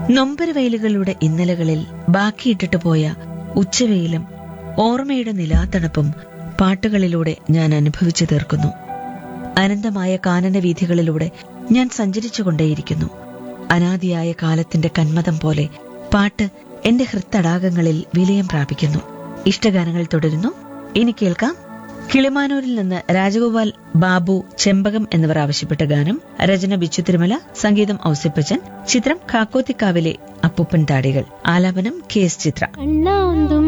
നൊമ്പരവെയിലുകളുടെ ഇന്നലകളിൽ ബാക്കിയിട്ടിട്ട് പോയ ഉച്ചവെയിലും ഓർമ്മയുടെ നിലാത്തണുപ്പും പാട്ടുകളിലൂടെ ഞാൻ അനുഭവിച്ചു തീർക്കുന്നു അനന്തമായ കാനന വീഥികളിലൂടെ ഞാൻ സഞ്ചരിച്ചുകൊണ്ടേയിരിക്കുന്നു അനാദിയായ കാലത്തിന്റെ കന്മതം പോലെ പാട്ട് എന്റെ ഹൃത്തടാകങ്ങളിൽ വിലയം പ്രാപിക്കുന്നു ഇഷ്ടഗാനങ്ങൾ തുടരുന്നു ഇനി കേൾക്കാം കിളിമാനൂരിൽ നിന്ന് രാജഗോപാൽ ബാബു ചെമ്പകം എന്നിവർ ആവശ്യപ്പെട്ട ഗാനം രചന ബിച്ചു തിരുമല സംഗീതം ഔസിപ്പച്ചൻ ചിത്രം കാക്കോത്തിക്കാവിലെ അപ്പൂപ്പൻ താടികൾ ആലാപനം കെ എസ് ചിത്ര കണ്ണാന്തും